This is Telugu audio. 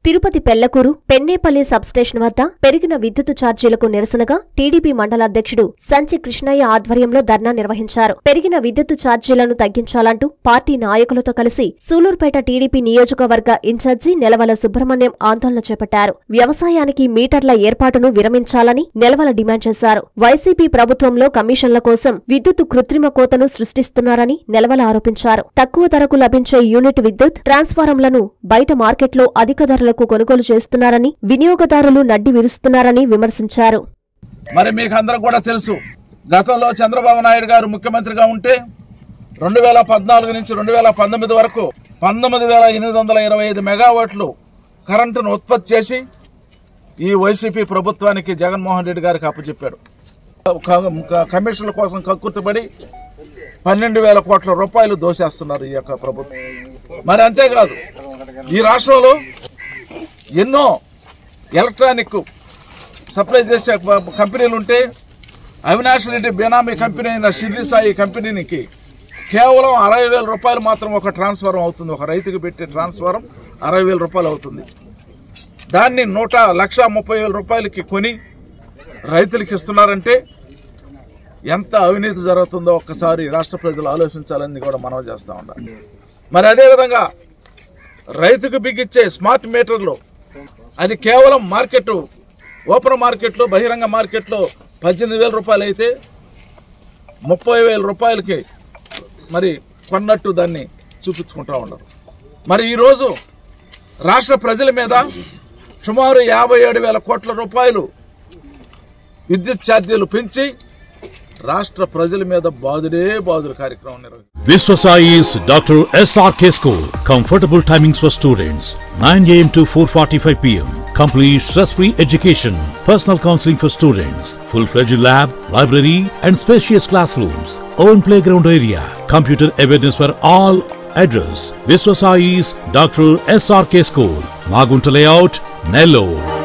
తిరుపతి పెళ్లకూరు పెన్నేపల్లి సబ్స్టేషన్ వద్ద పెరిగిన విద్యుత్ ఛార్జీలకు నిరసనగా టీడీపీ మండల అధ్యక్షుడు సంచి కృష్ణయ్య ఆధ్వర్యంలో ధర్నా నిర్వహించారు పెరిగిన విద్యుత్ ఛార్జీలను తగ్గించాలంటూ పార్టీ నాయకులతో కలిసి సూలూరుపేట టీడీపీ నియోజకవర్గ ఇన్ఛార్జి నెలవల సుబ్రహ్మణ్యం ఆందోళన చేపట్టారు వ్యవసాయానికి మీటర్ల ఏర్పాటును విరమించాలని నెలవల డిమాండ్ చేశారు వైసీపీ ప్రభుత్వంలో కమిషన్ల కోసం విద్యుత్ కృత్రిమ కోతను సృష్టిస్తున్నారని నెలవల ఆరోపించారు తక్కువ ధరకు లభించే యూనిట్ విద్యుత్ ట్రాన్స్ఫారంలను బయట మార్కెట్లో అధిక ధరలకు కొనుగోలు చేస్తున్నారని వినియోగదారులు నడ్డి విరుస్తున్నారని విమర్శించారు మరి మీకు అందరికి కూడా తెలుసు గతంలో చంద్రబాబు నాయుడు గారు ముఖ్యమంత్రిగా ఉంటే రెండు వేల పద్నాలుగు నుంచి రెండు వేల పంతొమ్మిది వరకు పంతొమ్మిది వేల ఎనిమిది వందల ఇరవై ఐదు మెగావాట్లు కరెంటును ఉత్పత్తి చేసి ఈ వైసీపీ ప్రభుత్వానికి జగన్మోహన్ రెడ్డి గారికి అప్పచెప్పాడు క- క- కమిషన్ల కోసం కక్కుర్తిపడి పన్నెండు వేల కోట్ల రూపాయలు దోసేస్తున్నారు ఈ యొక్క ప్రభుత్వం మరి అంతేకాదు ఈ రాష్ట్రంలో ఎన్నో ఎలక్ట్రానిక్ సప్లై చేసే ప- కంపెనీలు ఉంటే అవినాష్ రెడ్డి బేనామీ కంపెనీ అయిన షిర్డి సాయి కంపెనీకి కేవలం అరవై వేల రూపాయలు మాత్రం ఒక ట్రాన్స్ఫారం అవుతుంది ఒక రైతుకు పెట్టే ట్రాన్స్ఫారం అరవై వేల రూపాయలు అవుతుంది దాన్ని నూట లక్ష ముప్పై వేల రూపాయలకి కొని రైతులకు ఇస్తున్నారంటే ఎంత అవినీతి జరుగుతుందో ఒక్కసారి రాష్ట్ర ప్రజలు ఆలోచించాలని కూడా మనం చేస్తా ఉన్నాం మరి అదేవిధంగా రైతుకు బిగించే స్మార్ట్ మీటర్లు అది కేవలం మార్కెట్ ఓపెన్ మార్కెట్లో బహిరంగ మార్కెట్లో పద్దెనిమిది వేల రూపాయలు అయితే ముప్పై వేల రూపాయలకి మరి కొన్నట్టు దాన్ని చూపించుకుంటా ఉండరు మరి ఈరోజు రాష్ట్ర ప్రజల మీద సుమారు యాభై ఏడు వేల కోట్ల రూపాయలు విద్యుత్ ఛార్జీలు పెంచి రాష్ట్ర ప్రజల మీద బాదుడే బాదుల కార్యక్రమం నిర్వహించారు Viswasai is Dr. SRK School. Comfortable timings for students 9 am to 4:45 pm. Complete stress-free education. Personal counseling for students. Full-fledged lab, library, and spacious classrooms. Own playground area. Computer awareness for all. Address: Viswasai's Dr. SRK School. Magunta Layout, Nellore.